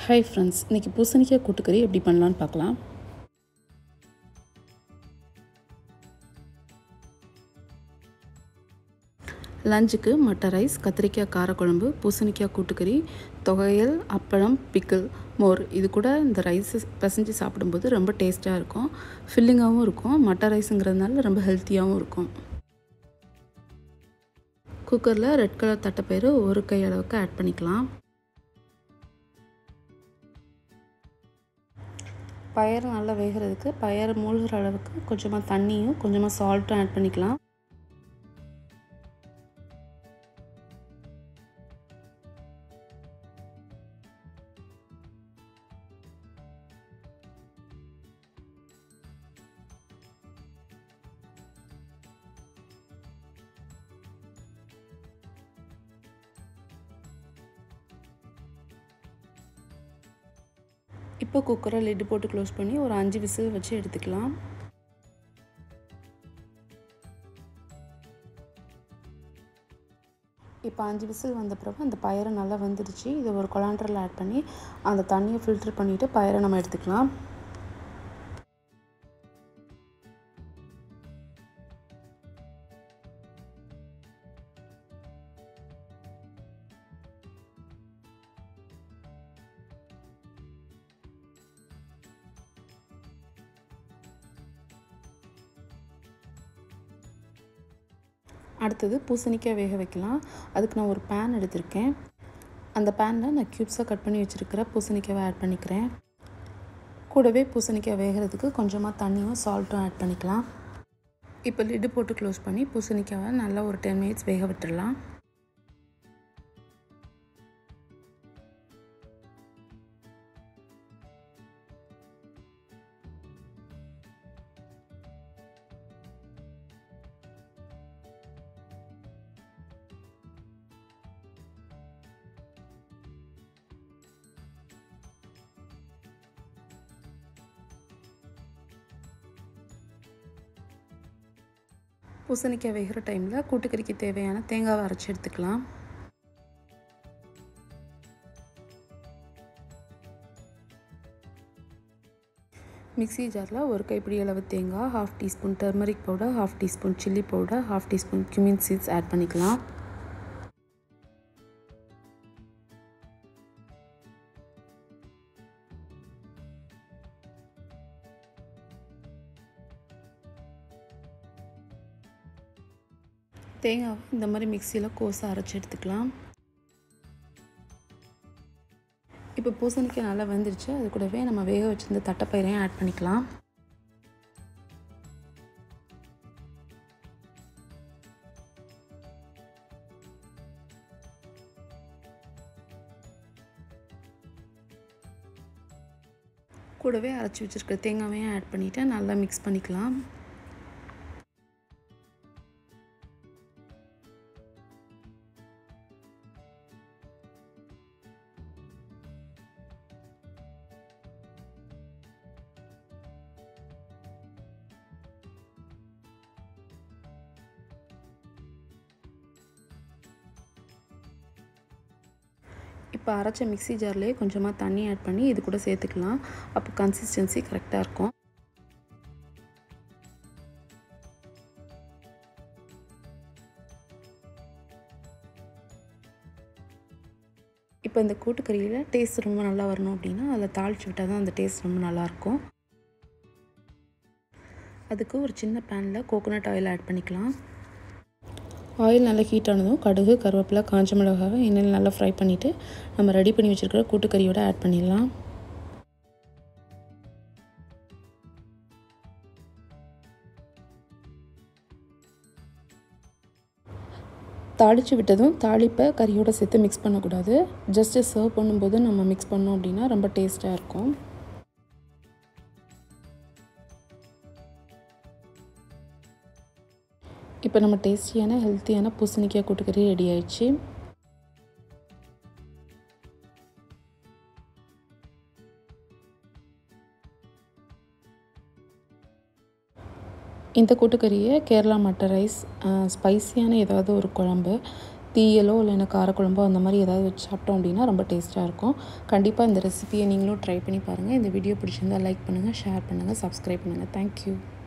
hi friends இன்றைக்கி பூசணிக்காய் கூட்டுக்கறி எப்படி பண்ணலான்னு பார்க்கலாம் லஞ்சுக்கு மட்டை ரைஸ் கத்திரிக்காய் காரக்குழம்பு பூசணிக்காய் கூட்டுக்கறி தொகையல் அப்பளம் பிக்கிள் மோர் இது கூட இந்த ரைஸ் பிசைஞ்சு சாப்பிடும்போது ரொம்ப டேஸ்ட்டாக இருக்கும் ஃபில்லிங்காகவும் இருக்கும் மட்டை ரைஸுங்கிறதுனால ரொம்ப ஹெல்த்தியாகவும் இருக்கும் குக்கரில் ரெட் கலர் தட்டைப்பயிறு ஒரு கை அளவுக்கு ஆட் பண்ணிக்கலாம் பயறு நல்லா வேகிறதுக்கு பயறு மூழ்கிற அளவுக்கு கொஞ்சமாக தண்ணியும் கொஞ்சமாக சால்ட்டும் ஆட் பண்ணிக்கலாம் இப்போ குக்கரை லிட்டு போட்டு க்ளோஸ் பண்ணி ஒரு அஞ்சு விசில் வச்சு எடுத்துக்கலாம் இப்போ அஞ்சு விசில் வந்த பிறகு அந்த பயிரை நல்லா வந்துடுச்சு இதை ஒரு கொலாண்டரில் ஆட் பண்ணி அந்த தண்ணியை ஃபில்ட்ரு பண்ணிவிட்டு பயிரை நம்ம எடுத்துக்கலாம் அடுத்தது பூசணிக்காய் வேக வைக்கலாம் அதுக்கு நான் ஒரு பேன் எடுத்திருக்கேன் அந்த பேனில் நான் க்யூப்ஸாக கட் பண்ணி வச்சுருக்கிற பூசணிக்காவை ஆட் பண்ணிக்கிறேன் கூடவே பூசணிக்காய் வேகிறதுக்கு கொஞ்சமாக தண்ணியும் சால்ட்டும் ஆட் பண்ணிக்கலாம் இப்போ லிட்டு போட்டு க்ளோஸ் பண்ணி பூசணிக்காவை நல்லா ஒரு டென் மினிட்ஸ் வேக விட்டுடலாம் பூசணிக்காய் வேகிற டைமில் கூட்டுக்கறிக்கு தேவையான தேங்காவை அரைச்சி எடுத்துக்கலாம் மிக்ஸி ஜாரில் ஒரு கைப்பிடி அளவு தேங்காய் half teaspoon turmeric powder half teaspoon chilli powder half teaspoon cumin seeds add பண்ணிக்கலாம் தேங்காவை இந்த மாதிரி மிக்சியில் கோஸை அரைச்சி எடுத்துக்கலாம் இப்போ பூசணிக்காய் நல்லா வெந்துருச்சு அது கூடவே நம்ம வேக வச்சிருந்த தட்டைப்பயிரையும் ஆட் பண்ணிக்கலாம் கூடவே அரைச்சி வச்சுருக்க தேங்காவையும் ஆட் பண்ணிவிட்டு நல்லா மிக்ஸ் பண்ணிக்கலாம் இப்போ அரைச்ச மிக்ஸி ஜார்லேயே கொஞ்சமாக தண்ணி ஆட் பண்ணி இது கூட சேர்த்துக்கலாம் அப்போ கன்சிஸ்டன்சி கரெக்டாக இருக்கும் இப்போ இந்த கூட்டுக்கறியில் டேஸ்ட் ரொம்ப நல்லா வரணும் அப்படின்னா அதில் தாளித்து விட்டால் தான் அந்த டேஸ்ட் ரொம்ப நல்லாயிருக்கும் அதுக்கு ஒரு சின்ன பேனில் கோகோனட் ஆயில் ஆட் பண்ணிக்கலாம் ஆயில் நல்லா ஹீட் ஆனதும் கடுகு கருவேப்பிலை காஞ்ச மிளகாவை எண்ணெயில் நல்லா ஃப்ரை பண்ணிவிட்டு நம்ம ரெடி பண்ணி வச்சுருக்கிற கூட்டுக்கறியோட ஆட் பண்ணிடலாம் தாளித்து விட்டதும் தாளிப்பை கறியோடு சேர்த்து மிக்ஸ் பண்ணக்கூடாது ஜஸ்ட்டு சர்வ் பண்ணும்போது நம்ம மிக்ஸ் பண்ணோம் அப்படின்னா ரொம்ப டேஸ்ட்டாக இருக்கும் இப்போ நம்ம டேஸ்டியான ஹெல்த்தியான பூசணிக்காய் கூட்டுக்கறி ரெடி ஆயிடுச்சு இந்த கூட்டுக்கறியை கேரளா மட்டை ரைஸ் ஸ்பைசியான ஏதாவது ஒரு குழம்பு தீயலோ இல்லைன்னா காரக்குழம்போ அந்த மாதிரி ஏதாவது வச்சு சாப்பிட்டோம் அப்படின்னா ரொம்ப டேஸ்ட்டாக இருக்கும் கண்டிப்பாக இந்த ரெசிபியை நீங்களும் ட்ரை பண்ணி பாருங்கள் இந்த வீடியோ பிடிச்சிருந்தால் லைக் பண்ணுங்கள் ஷேர் பண்ணுங்கள் சப்ஸ்கிரைப் பண்ணுங்கள் தேங்க்யூ